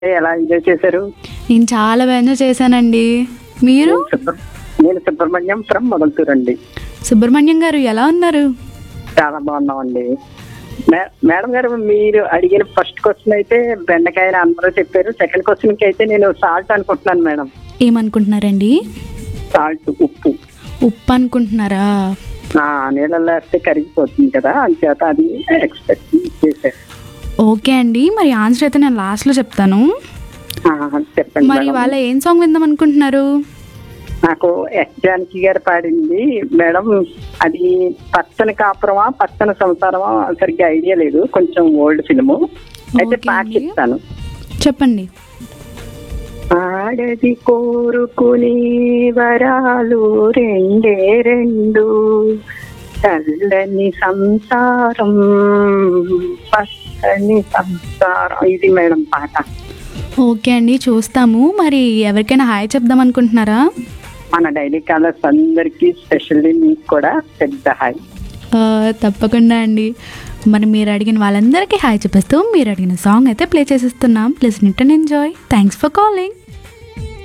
ఎలా ఎంజాయ్ చేశారు నేను చాలా బాగా ఎంజాయ్ చేశానండి మీరు నేను సుబ్ర- నేను సుబ్రహ్మణ్యం ఫ్రమ్ మొదలతూరు అండి సుబ్రహ్మణ్యం గారు ఎలా ఉన్నారు చాలా బాగున్నామండి మే- మేడం గారు మీరు అడిగిన ఫస్ట్ క్వశ్చన్ అయితే బెండకాయ అందరూ చెప్పారు సెకండ్ క్వశ్చన్ కి అయితే నేను సాల్ట్ అనుకుంటున్నాను మేడం ఏమనుకుంటున్నారండి సాల్ట్ ఉప్పు ఉప్పు అనుకుంటున్నారా ఆ, నీళ్ళల్లో వేస్తే కరిగిపోతుంది కదా అంచేత అది ఎక్స్పెక్ట్ చేశారు ఓకే అండి మరి ఆన్సర్ అయితే నేను లాస్ట్లో చెప్తాను ఆ, చెప్పండి మరి మేడం. వాళ్ళ ఏం సాంగ్ విందాం అనుకుంటున్నారు నాకు ఎస్ జానకి గారు పాడింది మేడం అది పచ్చని కాపురమా పచ్చని సంసారమా సరిగ్గా ఐడియా లేదు కొంచెం ఓల్డ్ ఫిల్ము అయితే ఓకే పాట అండి. చెప్తాను చెప్పండి ఆడది కోరుకునే వరాలు రెండే రెండు చల్లని సంసారం పచ్చని సంసారం ఇది మేడం పాట ఓకే అండి చూస్తాము మరి ఎవరికైనా హాయ్ చెప్దాం అనుకుంటున్నారా మన డైలీ కాలర్స్ అందరికీ స్పెషల్లీ మీకు కూడా పెద్ద హాయ్ ఆ, తప్పకుండా అండి మరి మీరు అడిగిన వాళ్ళందరికీ హాయ్ చెప్పేస్తూ మీరు అడిగిన సాంగ్ అయితే ప్లే చేసేస్తున్నాం ప్లీజ్ నిట్ and enjoy thanks for calling